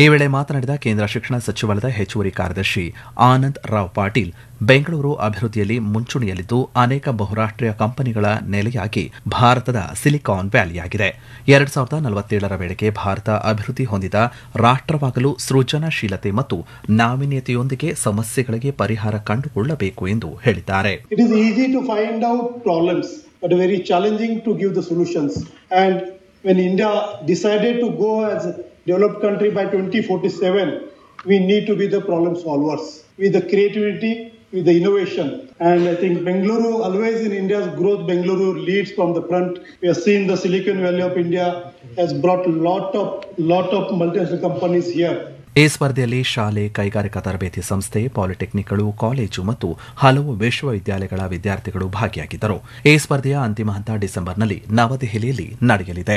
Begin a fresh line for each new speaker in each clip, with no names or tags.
ಈ ವೇಳೆ ಮಾತನಾಡಿದ ಕೇಂದ್ರ ಶಿಕ್ಷಣ ಸಚಿವಾಲಯದ ಹೆಚ್ಚುವರಿ ಕಾರ್ಯದರ್ಶಿ ಆನಂದ್ ರಾವ್ ಪಾಟೀಲ್ ಬೆಂಗಳೂರು ಅಭಿವೃದ್ಧಿಯಲ್ಲಿ ಮುಂಚೂಣಿಯಲ್ಲಿದ್ದು ಅನೇಕ ಬಹುರಾಷ್ಟೀಯ ಕಂಪನಿಗಳ ನೆಲೆಯಾಗಿ ಭಾರತದ ಸಿಲಿಕಾನ್ ವ್ಯಾಲಿಯಾಗಿದೆ ಎರಡ್ ಸಾವಿರದ ನಲವತ್ತೇಳರ ವೇಳೆಗೆ ಭಾರತ ಅಭಿವೃದ್ಧಿ ಹೊಂದಿದ ರಾಷ್ಟವಾಗಲು ಸೃಜನಶೀಲತೆ ಮತ್ತು ನಾವೀನ್ಯತೆಯೊಂದಿಗೆ ಸಮಸ್ಯೆಗಳಿಗೆ ಪರಿಹಾರ ಕಂಡುಕೊಳ್ಳಬೇಕು ಎಂದು ಹೇಳಿದ್ದಾರೆ
It is easy to find out problems, but very challenging to give the solutions. And when India decided to go as a developed country by 2047, we need to be the problem solvers with the creativity, with the innovation. And I think Bengaluru, always in India's growth, Bengaluru leads from the front. We have seen the Silicon Valley of India has brought lot of lot of multinational companies here.
ಈ ಸ್ಪರ್ಧೆಯಲ್ಲಿ ಶಾಲೆ ಕೈಗಾರಿಕಾ ತರಬೇತಿ ಸಂಸ್ಥೆ ಪಾಲಿಟೆಕ್ನಿಕ್ಗಳು college ಮತ್ತು ಹಲವು ವಿಶ್ವವಿದ್ಯಾಲಯಗಳ ವಿದ್ಯಾರ್ಥಿಗಳು ಭಾಗಿಯಾಗಿದ್ದರು ಈ ಸ್ಪರ್ಧೆಯ ಅಂತಿಮ ಹಂತ ಡಿಸೆಂಬರ್ನಲ್ಲಿ ನವದೆಹಲಿಯಲ್ಲಿ ನಡೆಯಲಿದೆ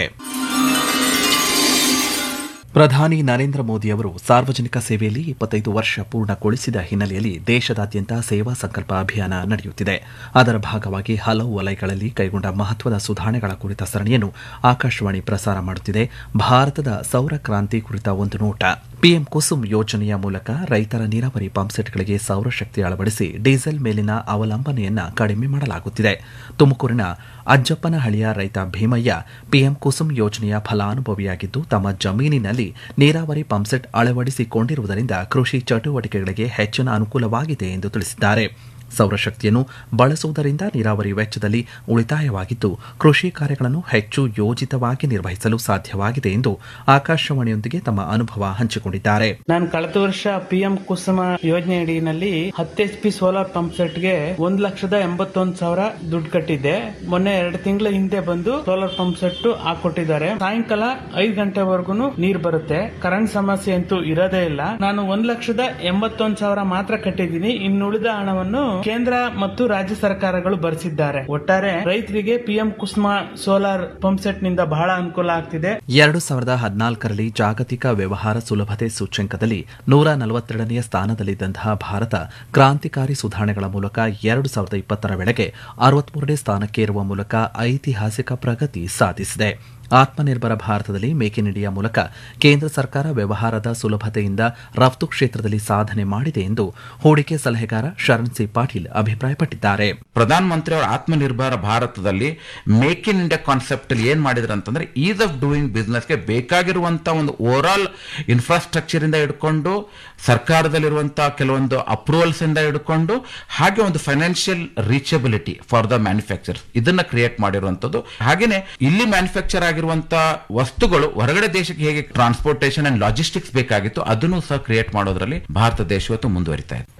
ಪ್ರಧಾನಿ ನರೇಂದ್ರ ಮೋದಿ ಅವರು ಸಾರ್ವಜನಿಕ ಸೇವೆಯಲ್ಲಿ ಇಪ್ಪತ್ತೈದು ವರ್ಷ ಪೂರ್ಣಗೊಳಿಸಿದ ಹಿನ್ನೆಲೆಯಲ್ಲಿ ದೇಶದಾದ್ಯಂತ ಸೇವಾ ಸಂಕಲ್ಪ ಅಭಿಯಾನ ನಡೆಯುತ್ತಿದೆ ಅದರ ಭಾಗವಾಗಿ ಹಲವು ವಲಯಗಳಲ್ಲಿ ಕೈಗೊಂಡ ಮಹತ್ವದ ಸುಧಾರಣೆಗಳ ಕುರಿತ ಸರಣಿಯನ್ನು ಆಕಾಶವಾಣಿ ಪ್ರಸಾರ ಮಾಡುತ್ತಿದೆ ಭಾರತದ ಸೌರ ಕ್ರಾಂತಿ ಕುರಿತ ಒಂದು ನೋಟ ಪಿಎಂ ಕುಸುಮ್ ಯೋಜನೆಯ ಮೂಲಕ ರೈತರ ನೀರಾವರಿ ಪಂಪ್ಸೆಟ್ಗಳಿಗೆ ಸೌರಶಕ್ತಿ ಅಳವಡಿಸಿ ಡೀಸೆಲ್ ಮೇಲಿನ ಅವಲಂಬನೆಯನ್ನ ಕಡಿಮೆ ಮಾಡಲಾಗುತ್ತಿದೆ ತುಮಕೂರಿನ ಅಜ್ಜಪ್ಪನಹಳ್ಳಿಯ ರೈತ ಭೀಮಯ್ಯ ಪಿಎಂ ಕುಸುಮ್ ಯೋಜನೆಯ ಫಲಾನುಭವಿಯಾಗಿದ್ದು ತಮ್ಮ ಜಮೀನಿನಲ್ಲಿ ನೀರಾವರಿ ಪಂಪ್ಸೆಟ್ ಅಳವಡಿಸಿಕೊಂಡಿರುವುದರಿಂದ ಕೃಷಿ ಚಟುವಟಿಕೆಗಳಿಗೆ ಹೆಚ್ಚಿನ ಅನುಕೂಲವಾಗಿದೆ ಎಂದು ತಿಳಿಸಿದ್ದಾರೆ ಸೌರಶಕ್ತಿಯನ್ನು ಬಳಸುವುದರಿಂದ ನೀರಾವರಿ ವೆಚ್ಚದಲ್ಲಿ ಉಳಿತಾಯವಾಗಿದ್ದು ಕೃಷಿ ಕಾರ್ಯಗಳನ್ನು ಹೆಚ್ಚು ಯೋಜಿತವಾಗಿ ನಿರ್ವಹಿಸಲು ಸಾಧ್ಯವಾಗಿದೆ ಎಂದು ಆಕಾಶವಾಣಿಯೊಂದಿಗೆ ತಮ್ಮ ಅನುಭವ ಹಂಚಿಕೊಂಡಿದ್ದಾರೆ
ನಾನು ಕಳೆದ ವರ್ಷ ಪಿಎಂ ಕುಸುಮ ಯೋಜನೆ ಅಡಿನಲ್ಲಿ ಹತ್ತು H P solar pump set ಗೆ ಒಂದ್ ಲಕ್ಷದ ಎಂಬತ್ತೊಂದು ಸಾವಿರ ದುಡ್ಡು ಕಟ್ಟಿದ್ದೆ ಮೊನ್ನೆ ಎರಡು ತಿಂಗಳ ಹಿಂದೆ ಬಂದು ಸೋಲಾರ್ ಪಂಪ್ ಸೆಟ್ ಹಾಕೊಟ್ಟಿದ್ದಾರೆ ಸಾಯಂಕಾಲ ಐದು ಗಂಟೆವರೆಗೂ ನೀರ್ ಬರುತ್ತೆ ಕರೆಂಟ್ ಸಮಸ್ಯೆ ಅಂತೂ ಇರೋದೇ ಇಲ್ಲ ನಾನು ಒಂದ್ ಲಕ್ಷದ ಎಂಬತ್ತೊಂದು ಸಾವಿರ ಮಾತ್ರ ಕಟ್ಟಿದ್ದೀನಿ ಇನ್ನುಳಿದ ಹಣವನ್ನು ಕೇಂದ್ರ ಮತ್ತು ರಾಜ್ಯ ಸರ್ಕಾರಗಳು ಭರಿಸಿದ್ದಾರೆ ಒಟ್ಟಾರೆ ರೈತರಿಗೆ PM Kusuma solar pump set ನಿಂದ ಬಹಳ ಅನುಕೂಲ ಆಗ್ತಿದೆ
ಎರಡು ಸಾವಿರದ ಹದಿನಾಲ್ಕರಲ್ಲಿ ಜಾಗತಿಕ ವ್ಯವಹಾರ ಸುಲಭತೆ ಸೂಚ್ಯಂಕದಲ್ಲಿ ನೂರ ನಲವತ್ತೆರಡನೆಯ ಸ್ಥಾನದಲ್ಲಿದ್ದಂತಹ ಭಾರತ ಕ್ರಾಂತಿಕಾರಿ ಸುಧಾರಣೆಗಳ ಮೂಲಕ ಎರಡು ಸಾವಿರದ ಇಪ್ಪತ್ತರ ವೇಳೆಗೆ ಅರವತ್ಮೂರನೇ ಸ್ಥಾನಕ್ಕೆ ಇರುವ ಮೂಲಕ ಐತಿಹಾಸಿಕ ಪ್ರಗತಿ ಸಾಧಿಸಿದೆ ಆತ್ಮನಿರ್ಭರ ಭಾರತದಲ್ಲಿ ಮೇಕ್ ಇನ್ ಇಂಡಿಯಾ ಮೂಲಕ ಕೇಂದ್ರ ಸರ್ಕಾರ ವ್ಯವಹಾರದ ಸುಲಭತೆಯಿಂದ ರಫ್ತು ಕ್ಷೇತ್ರದಲ್ಲಿ ಸಾಧನೆ ಮಾಡಿದೆ ಎಂದು ಹೂಡಿಕೆ ಸಲಹೆಗಾರ ಶರಣ್ ಸಿ ಪಾಟೀಲ್ ಅಭಿಪ್ರಾಯಪಟ್ಟಿದ್ದಾರೆ
ಪ್ರಧಾನ ಮಂತ್ರಿ ಅವರ ಆತ್ಮನಿರ್ಭರ ಭಾರತದಲ್ಲಿ ಮೇಕ್ ಇನ್ ಇಂಡಿಯಾ ಕಾನ್ಸೆಪ್ಟ್ ಅಲ್ಲಿ ಏನ್ ಮಾಡಿದ್ರು ಅಂತಂದ್ರೆ ಈಸ್ ಆಫ್ ಡೂಯಿಂಗ್ ಬಿಸ್ನೆಸ್ಗೆ ಬೇಕಾಗಿರುವಂತಹ ಒಂದು ಓವರ್ ಆಲ್ ಇನ್ಫ್ರಾಸ್ಟ್ರಕ್ಚರ್ ಇಂದ ಹಿಡ್ಕೊಂಡು ಸರ್ಕಾರದಲ್ಲಿರುವಂತಹ ಕೆಲವೊಂದು ಅಪ್ರೂವಲ್ಸ್ ಇಂದ ಹಿಡ್ಕೊಂಡು ಹಾಗೆ ಒಂದು financial reachability for the manufacture ಇದನ್ನ ಕ್ರಿಯೇಟ್ ಮಾಡಿರುವಂತದ್ದು ಹಾಗೇನೆ ಇಲ್ಲಿ ಮ್ಯಾನುಫ್ಯಾಕ್ಚರ್ ಆಗಿರುವಂತಹ ವಸ್ತುಗಳು ಹೊರಗಡೆ ದೇಶಕ್ಕೆ ಹೇಗೆ ಟ್ರಾನ್ಸ್ಪೋರ್ಟೇಷನ್ ಅಂಡ್ ಲಾಜಿಸ್ಟಿಕ್ಸ್ ಬೇಕಾಗಿತ್ತು ಅದನ್ನು ಸಹ ಕ್ರಿಯೇಟ್ ಮಾಡೋದ್ರಲ್ಲಿ ಭಾರತ ದೇಶ ಇವತ್ತು ಮುಂದುವರಿತಾ ಇದೆ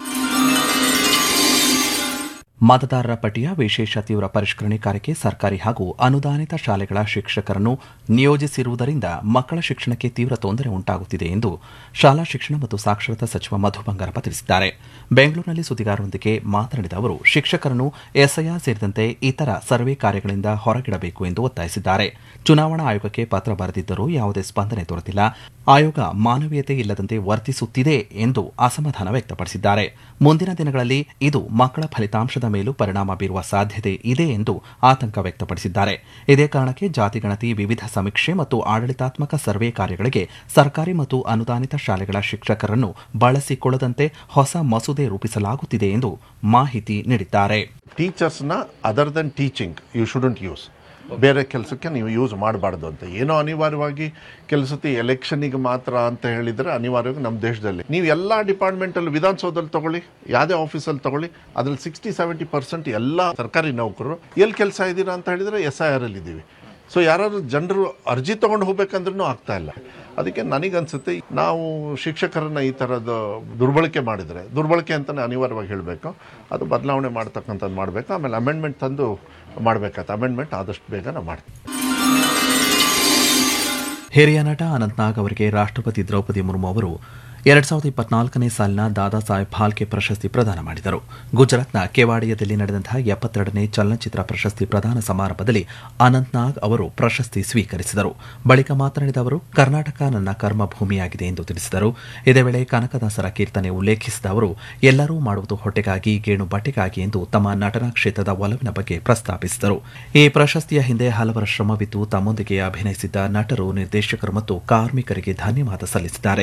ಮತದಾರರ ಪಟ್ಟಿಯ ವಿಶೇಷ ತೀವ್ರ ಪರಿಷ್ಕರಣೆ ಕಾರ್ಯಕ್ಕೆ ಸರ್ಕಾರಿ ಹಾಗೂ ಅನುದಾನಿತ ಶಾಲೆಗಳ ಶಿಕ್ಷಕರನ್ನು ನಿಯೋಜಿಸಿರುವುದರಿಂದ ಮಕ್ಕಳ ಶಿಕ್ಷಣಕ್ಕೆ ತೀವ್ರ ತೊಂದರೆ ಉಂಟಾಗುತ್ತಿದೆ ಎಂದು ಶಾಲಾ ಶಿಕ್ಷಣ ಮತ್ತು ಸಾಕ್ಷರತಾ ಸಚಿವ ಮಧು ಬಂಗಾರಪ್ಪ ತಿಳಿಸಿದ್ದಾರೆ ಬೆಂಗಳೂರಿನಲ್ಲಿ ಸುದ್ದಿಗಾರರೊಂದಿಗೆ ಮಾತನಾಡಿದ ಅವರು ಶಿಕ್ಷಕರನ್ನು ಎಸ್ಐಆರ್ ಸೇರಿದಂತೆ ಇತರ ಸರ್ವೆ ಕಾರ್ಯಗಳಿಂದ ಹೊರಗಿಡಬೇಕು ಎಂದು ಒತ್ತಾಯಿಸಿದ್ದಾರೆ ಚುನಾವಣಾ ಆಯೋಗಕ್ಕೆ ಪತ್ರ ಬರೆದಿದ್ದರೂ ಯಾವುದೇ ಸ್ಪಂದನೆ ದೊರೆತಿಲ್ಲ ಆಯೋಗ ಮಾನವೀಯತೆ ಇಲ್ಲದಂತೆ ವರ್ತಿಸುತ್ತಿದೆ ಎಂದು ಅಸಮಾಧಾನ ವ್ಯಕ್ತಪಡಿಸಿದ್ದಾರೆ ಮುಂದಿನ ದಿನಗಳಲ್ಲಿ ಇದು ಮಕ್ಕಳ ಫಲಿತಾಂಶದ ಮೇಲೂ ಪರಿಣಾಮ ಬೀರುವ ಸಾಧ್ಯತೆ ಇದೆ ಎಂದು ಆತಂಕ ವ್ಯಕ್ತಪಡಿಸಿದ್ದಾರೆ ಇದೇ ಕಾರಣಕ್ಕೆ ಜಾತಿ ಗಣತಿ ವಿವಿಧ ಸಮೀಕ್ಷೆ ಮತ್ತು ಆಡಳಿತಾತ್ಮಕ ಸರ್ವೆ ಕಾರ್ಯಗಳಿಗೆ ಸರ್ಕಾರಿ ಮತ್ತು ಅನುದಾನಿತ ಶಾಲೆಗಳ ಶಿಕ್ಷಕರನ್ನು ಬಳಸಿಕೊಳ್ಳದಂತೆ ಹೊಸ ಮಸೂದೆ ರೂಪಿಸಲಾಗುತ್ತಿದೆ ಎಂದು ಮಾಹಿತಿ ನೀಡಿದ್ದಾರೆ
ಟೀಚರ್ಸ್ನ other than teaching you student use ಬೇರೆ ಕೆಲಸಕ್ಕೆ ನೀವು ಯೂಸ್ ಮಾಡಬಾರ್ದು ಅಂತ ಏನೋ ಅನಿವಾರ್ಯವಾಗಿ ಕೆಲಸತಿ ಎಲೆಕ್ಷನಿಗೆ ಮಾತ್ರ ಅಂತ ಹೇಳಿದರೆ ಅನಿವಾರ್ಯವಾಗಿ ನಮ್ಮ ದೇಶದಲ್ಲಿ ನೀವು ಎಲ್ಲ ಡಿಪಾರ್ಟ್ಮೆಂಟಲ್ಲಿ ವಿಧಾನಸೌಧದಲ್ಲಿ ತಗೊಳ್ಳಿ ಯಾವುದೇ ಆಫೀಸಲ್ಲಿ ತಗೊಳ್ಳಿ ಅದ್ರಲ್ಲಿ ಸಿಕ್ಸ್ಟಿ ಸೆವೆಂಟಿ ಪರ್ಸೆಂಟ್ ಎಲ್ಲ ಸರ್ಕಾರಿ ನೌಕರರು ಎಲ್ಲಿ ಕೆಲಸ ಇದ್ದೀರಾ ಅಂತ ಹೇಳಿದರೆ ಎಸ್ ಐ ಆರ್ ಅಲ್ಲಿ ಇದ್ದೀವಿ ಸೊ ಯಾರಾದ್ರು ಜನರು ಅರ್ಜಿ ತೊಗೊಂಡು ಹೋಗ್ಬೇಕಂದ್ರೂ ಆಗ್ತಾ ಇಲ್ಲ ಅದಕ್ಕೆ ನನಗನ್ಸುತ್ತೆ ನಾವು ಶಿಕ್ಷಕರನ್ನ ಈ ಥರದ ದುರ್ಬಳಕೆ ಮಾಡಿದರೆ ದುರ್ಬಳಕೆ ಅಂತಲೇ ಅನಿವಾರ್ಯವಾಗಿ ಹೇಳಬೇಕು ಅದು ಬದಲಾವಣೆ ಮಾಡ್ತಕ್ಕಂಥದ್ದು ಮಾಡಬೇಕು ಆಮೇಲೆ ಅಮೆಂಡ್ಮೆಂಟ್ ತಂದು ಮಾಡಬೇಕಾಯ್ತು ಅಮೆಂಡ್ಮೆಂಟ್ ಆದಷ್ಟು ಬೇಗ ನಾವು ಮಾಡ್ತೀವಿ
ಹಿರಿಯ ನಟ ಅನಂತ್ನಾಗ್ ಅವರಿಗೆ ರಾಷ್ಟ್ರಪತಿ ದ್ರೌಪದಿ ಮುರ್ಮು ಅವರು ಎರಡ್ ಸಾವಿರದ ಇಪ್ಪತ್ನಾಲ್ಕನೇ ಸಾಲಿನ ದಾದಾ ಸಾಹೇಬ್ ಫಾಲ್ಕೆ ಪ್ರಶಸ್ತಿ ಪ್ರದಾನ ಮಾಡಿದರು ಗುಜರಾತ್ನ ಕೆವಾಡಿಯಾದಲ್ಲಿ ನಡೆದಂತಹ ಎಪ್ಪತ್ತೆರಡನೇ ಚಲನಚಿತ್ರ ಪ್ರಶಸ್ತಿ ಪ್ರದಾನ ಸಮಾರಂಭದಲ್ಲಿ ಅನಂತ್ನಾಗ್ ಅವರು ಪ್ರಶಸ್ತಿ ಸ್ವೀಕರಿಸಿದರು ಬಳಿಕ ಮಾತನಾಡಿದ ಅವರು ಕರ್ನಾಟಕ ನನ್ನ ಕರ್ಮಭೂಮಿಯಾಗಿದೆ ಎಂದು ತಿಳಿಸಿದರು ಇದೇ ವೇಳೆ ಕನಕದಾಸರ ಕೀರ್ತನೆ ಉಲ್ಲೇಖಿಸಿದ ಅವರು ಎಲ್ಲರೂ ಮಾಡುವುದು ಹೊಟ್ಟೆಗಾಗಿ ಗೇಣು ಬಟ್ಟೆಗಾಗಿ ಎಂದು ತಮ್ಮ ನಟನಾ ಕ್ಷೇತ್ರದ ಒಲವಿನ ಬಗ್ಗೆ ಪ್ರಸ್ತಾಪಿಸಿದರು ಈ ಪ್ರಶಸ್ತಿಯ ಹಿಂದೆ ಹಲವರ ಶ್ರಮವಿದ್ದು ತಮ್ಮೊಂದಿಗೆ ಅಭಿನಯಿಸಿದ್ದ ನಟರು ನಿರ್ದೇಶಕರು ಮತ್ತು ಕಾರ್ಮಿಕರಿಗೆ ಧನ್ಯವಾದ ಸಲ್ಲಿಸಿದ್ದಾರೆ